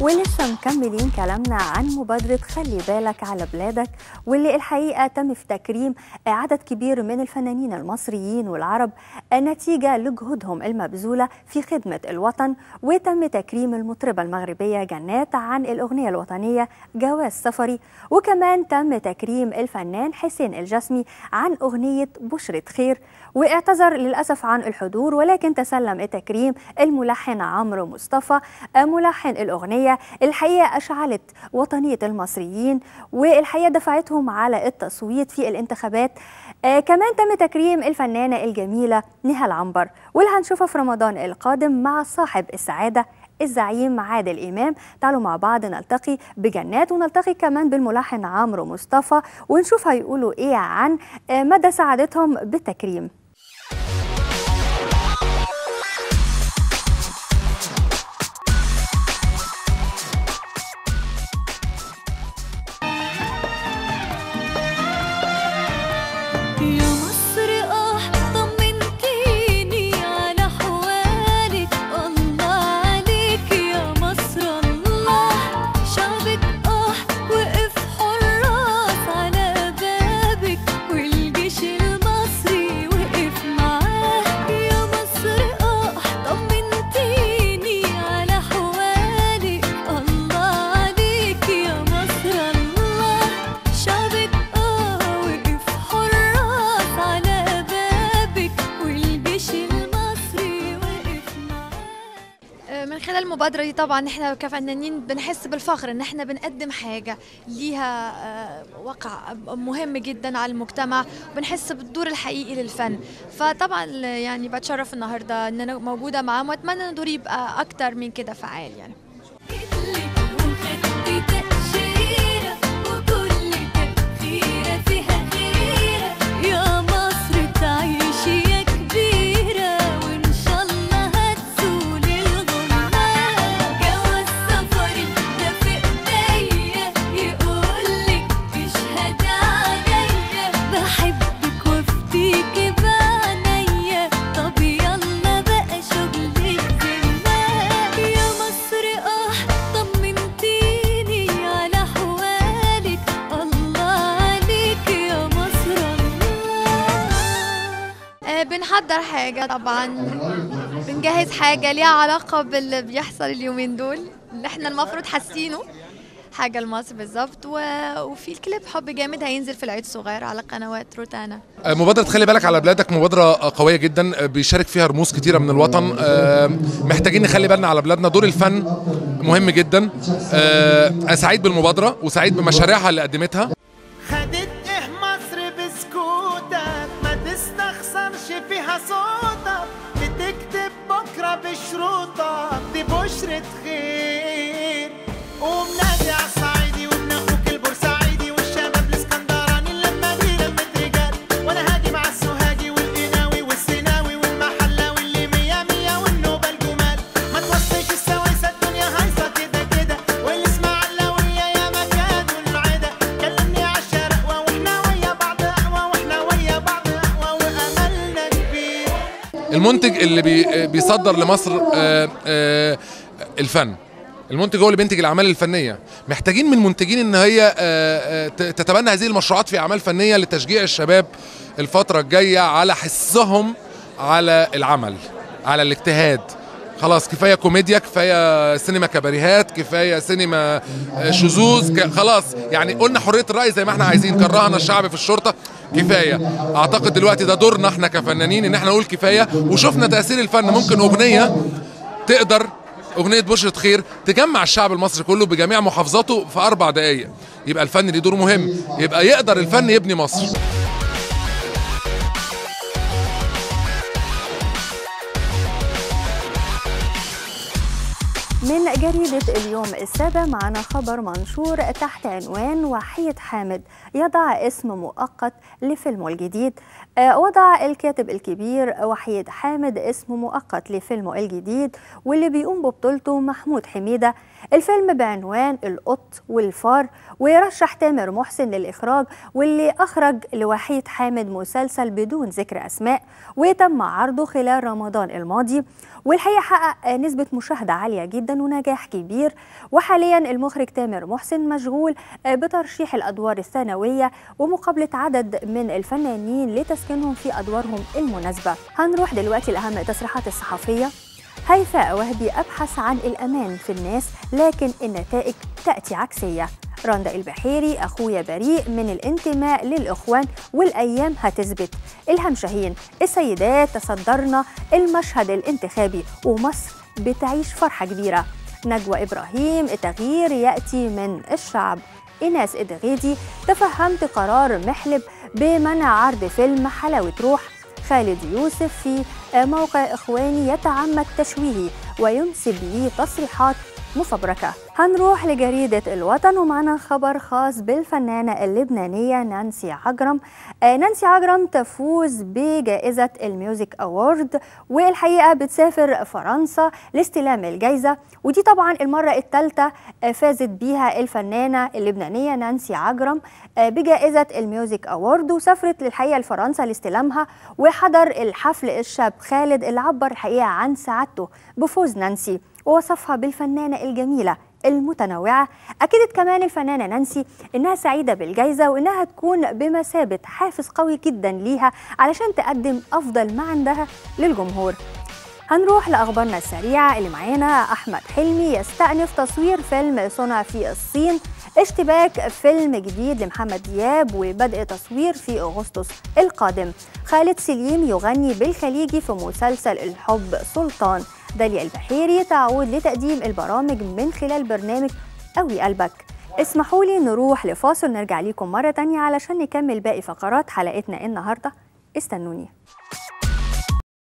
ولسه مكملين كلامنا عن مبادرة خلي بالك على بلادك واللي الحقيقة تم في تكريم عدد كبير من الفنانين المصريين والعرب نتيجة لجهودهم المبذولة في خدمة الوطن وتم تكريم المطربة المغربية جنات عن الأغنية الوطنية جواز سفري وكمان تم تكريم الفنان حسين الجسمي عن أغنية بشرة خير واعتذر للأسف عن الحضور ولكن تسلم التكريم الملحن عمرو مصطفى ملحن الأغنية الحقيقة أشعلت وطنية المصريين والحقيقة دفعتهم على التصويت في الانتخابات آه كمان تم تكريم الفنانة الجميلة نهال عنبر واللي هنشوفها في رمضان القادم مع صاحب السعادة الزعيم عادل إمام تعالوا مع بعض نلتقي بجنات ونلتقي كمان بالملحن عمرو مصطفى ونشوف هيقولوا إيه عن آه مدى سعادتهم بالتكريم يا مصر اه طمنتيني على حوالك الله عليك يا مصر الله شعبك اه وقف حراس على بابك والجيش المصري وقف معاه يا مصر اه طمنتيني على حوالك الله عليك يا مصر الله شعبك اه وقف حراس على بابك والجيش المصري وقف معاه من خلال المبادرة دي طبعا احنا كفنانين بنحس بالفخر ان احنا بنقدم حاجة ليها آه، وقع مهم جدا على المجتمع وبنحس بالدور الحقيقي للفن فطبعا يعني بتشرف النهاردة ان انا موجودة معاهم واتمنى ان دوري يبقى اكتر من كده فعال يعني جيتلك وخدت تأشيرة وكل تأخيرة فيها خيرة يا مصر تعيشي يا كبيرة وإن شاء الله هتزول الغمة جواز سفري ده في إيديا يقولك اشهد عليا بحبك وافديكي بعينيا طب يلا بقى شغلك ذمة يا مصر اه طمنتيني على حوالك الله عليك يا مصر الله آه، بنحضر حاجة طبعا بنجهز حاجة ليها علاقة باللي بيحصل اليومين دول اللي احنا المفروض حاسينه حاجة لمصر بالظبط و... وفي الكليب حب جامد هينزل في العيد الصغير على قنوات روتانا مبادرة خلي بالك على بلادك مبادرة قوية جدا بيشارك فيها رموز كتيرة من الوطن آه، محتاجين نخلي بالنا على بلادنا دور الفن مهم جدا آه، أنا سعيد بالمبادرة وسعيد بمشاريعها اللي قدمتها خدت ايه مصر بسكوتك ما تستخسرش فيها صوتك بتكتب بكرة بشروطك دي بشرة خير قوم نادي على الصعيدي وابن اخوك البورسعيدي والشباب الاسكندراني اللمة دي لمة رجال وانا هاجي مع السوهاجي والقناوي والسيناوي والمحلاوي اللي مية مية والنوبة الجمال ما توصيش السويسة الدنيا هايصة كده كده والاسماعيلاوية يا مكان العدا كلمني عالشرقوة واحنا ويا بعض قهوة واحنا ويا بعض قهوة واملنا كبير المنتج اللي بي بيصدر لمصر آه، آه، الفن المنتج هو اللي بينتج الاعمال الفنيه محتاجين من المنتجين ان هي آه، آه، ت- تتبنى هذه المشروعات في اعمال فنيه لتشجيع الشباب الفتره الجايه على حسهم على العمل على الاجتهاد خلاص كفايه كوميديا كفايه سينما كباريهات كفايه سينما آه، شذوذ ك- خلاص يعني قلنا حريه الراي زي ما احنا عايزين كرهنا الشعب في الشرطه كفايه اعتقد دلوقتي ده دورنا احنا كفنانين ان احنا نقول كفايه وشفنا تاثير الفن ممكن اغنيه تقدر اغنيه بشرة خير تجمع الشعب المصري كله بجميع محافظاته في اربع دقائق يبقى الفن ليه دور مهم يبقى يقدر الفن يبني مصر من جريدة اليوم السابع معنا خبر منشور تحت عنوان وحيد حامد يضع اسم مؤقت لفيلمه الجديد آه، وضع الكاتب الكبير وحيد حامد اسم مؤقت لفيلمه الجديد واللي بيقوم ببطولته محمود حميدة الفيلم بعنوان القط والفار ويرشح تامر محسن للإخراج واللي أخرج لوحيد حامد مسلسل بدون ذكر أسماء وتم عرضه خلال رمضان الماضي والحقيقة حقق نسبة مشاهدة عالية جدا نالوا نجاح كبير وحاليا المخرج تامر محسن مشغول آه، بترشيح الأدوار الثانوية ومقابلة عدد من الفنانين لتسكينهم في أدوارهم المناسبة هنروح دلوقتي لأهم التصريحات الصحفية هيفاء وهبي أبحث عن الأمان في الناس لكن النتائج تأتي عكسية رندا البحيري أخويا بريء من الانتماء للإخوان والأيام هتثبت إلهام شاهين السيدات تصدرنا المشهد الانتخابي ومصر بتعيش فرحة كبيرة نجوى إبراهيم التغيير يأتي من الشعب إيناس إدغيدي تفهمت قرار محلب بمنع عرض فيلم حلاوة روح خالد يوسف في موقع إخواني يتعمد تشويهي وينسب لي تصريحات مفبركة هنروح لجريدة الوطن ومعنا خبر خاص بالفنانة اللبنانية نانسي عجرم آه، نانسي عجرم تفوز بجائزة الميوزك أوورد والحقيقة بتسافر فرنسا لاستلام الجائزة ودي طبعا المرة الثالثة آه، فازت بيها الفنانة اللبنانية نانسي عجرم آه، بجائزة الميوزك أوورد وسافرت للحقيقة لفرنسا لاستلامها وحضر الحفل الشاب خالد اللي عبر الحقيقة عن سعادته بفوز نانسي ووصفها بالفنانة الجميلة المتنوعة أكدت كمان الفنانة نانسي إنها سعيدة بالجائزة وإنها تكون بمثابة حافز قوي جدا ليها علشان تقدم أفضل ما عندها للجمهور هنروح لأخبارنا السريعة اللي معانا أحمد حلمي يستأنف تصوير فيلم صنع في الصين اشتباك فيلم جديد لمحمد دياب وبدء تصوير في أغسطس القادم خالد سليم يغني بالخليجي في مسلسل الحب سلطان داليا البحيري تعود لتقديم البرامج من خلال برنامج قوي قلبك اسمحوا لي نروح لفاصل نرجع لكم مرة تانية علشان نكمل باقي فقرات حلقتنا النهاردة استنوني